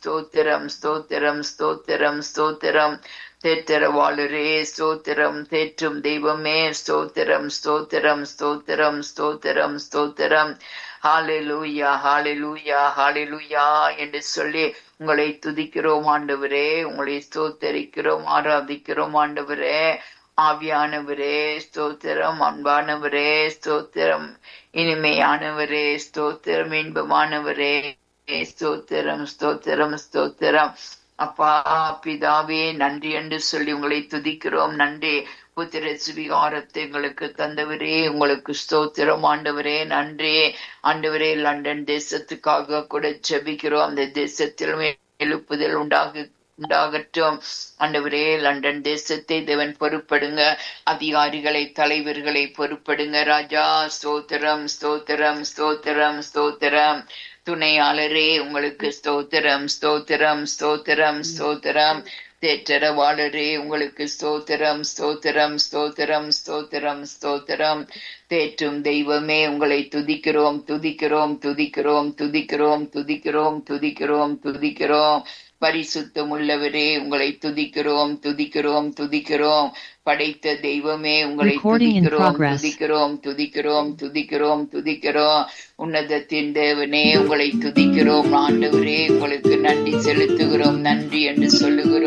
ஸ்தோத்திரம் ஸ்தோத்திரம் ஸ்தோத்திரம் ஸ்தோத்திரம் தேற்றரவாளரே ஸ்தோத்திரம் தேற்றும் தெய்வமே ஸ்தோத்திரம் ஸ்தோத்திரம் ஸ்தோத்திரம் ஸ்தோத்திரம் ஸ்தோத்திரம் ஹalleluya ஹalleluya ஹalleluya என்று சொல்லி உங்களை துதிக்கிறோம் ஆண்டவரே உங்களை ஸ்தோத்தரிக்கிறோம் ஆராதிக்கிறோம் ஆண்டவரே ஆவியானவரே ஸ்தோத்திரம் அன்பானவரே ஸ்தோத்திரம் இனிமையானவரே ஸ்தோத்திரம் இன்பமானவரே ஸ்தோத்திரம் ஸ்தோத்திரம் ஸ்தோத்திரம் அப்பா பிதாவே நன்றி என்று சொல்லி உங்களை துதிக்கிறோம் நன்றி புத்திர சுவிகாரத்தை எங்களுக்கு தந்தவரே உங்களுக்கு ஸ்தோத்திரம் ஆண்டவரே நன்றி ஆண்டவரே லண்டன் தேசத்துக்காக கூட ஜெபிக்கிறோம் அந்த தேசத்தில் எழுப்புதல் உண்டாகு உண்டாகட்டும் ஆண்டவரே லண்டன் தேசத்தை தேவன் பொறுப்படுங்க அதிகாரிகளை தலைவர்களை பொறுப்படுங்க ராஜா ஸ்தோத்திரம் ஸ்தோத்திரம் ஸ்தோத்திரம் ஸ்தோத்திரம் துணையாளரே உங்களுக்கு ஸ்தோத்திரம் ஸ்தோத்திரம் ஸ்தோத்திரம் ஸ்தோத்திரம் தேற்றரவாளரே உங்களுக்கு ஸ்தோத்திரம் ஸ்தோத்திரம் ஸ்தோத்திரம் ஸ்தோத்திரம் ஸ்தோத்திரம் தேற்றும் தெய்வமே உங்களை துதிக்கிறோம் துதிக்கிறோம் துதிக்கிறோம் துதிக்கிறோம் துதிக்கிறோம் துதிக்கிறோம் துதிக்கிறோம் பரிசுத்தம் உள்ளவரே உங்களை துதிக்கிறோம் துதிக்கிறோம் துதிக்கிறோம் படைத்த தெய்வமே உங்களை Recording in துதிக்கிறோம் progress. துதிக்கிறோம் துதிக்கிறோம் துதிக்கிறோம் துதிக்கிறோம் உன்னதத்தின் தேவனே உங்களை துதிக்கிறோம் ஆண்டவரே உங்களுக்கு நன்றி செலுத்துகிறோம் நன்றி என்று சொல்லுகிறோம்